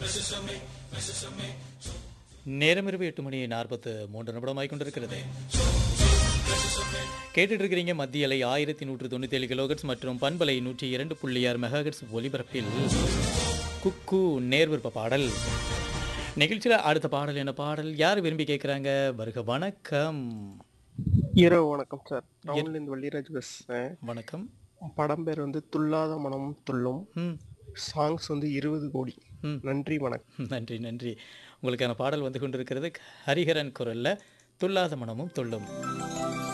நேரம் இரவு எட்டு மணி நாற்பத்து மூன்று நிமிடமாய் கொண்டிருக்கிறது கேட்டுட்டு இருக்கிறீங்க மத்திய அலை ஆயிரத்தி நூற்று தொண்ணூத்தி ஏழு கிலோகட்ஸ் மற்றும் பண்பலை நூற்றி இரண்டு புள்ளி ஆறு மெகாஹெட்ஸ் ஒலிபரப்பில் குக்கு நேர்விருப்ப பாடல் நிகழ்ச்சியில் அடுத்த பாடல் என்ன பாடல் யார் விரும்பி கேட்குறாங்க வருக வணக்கம் இரவு வணக்கம் சார் டவுன்லேருந்து வள்ளிராஜ் பேசுகிறேன் வணக்கம் படம் பேர் வந்து துள்ளாத மனமும் துள்ளும் ம் சாங்ஸ் வந்து இருபது கோடி ம். நன்றி வணக்கம் நன்றி நன்றி உங்களுக்கான பாடல் வந்து கொண்டிருக்கிறது ஹரிஹரன் குரல்ல துல்லாத மனமும் துள்ளும்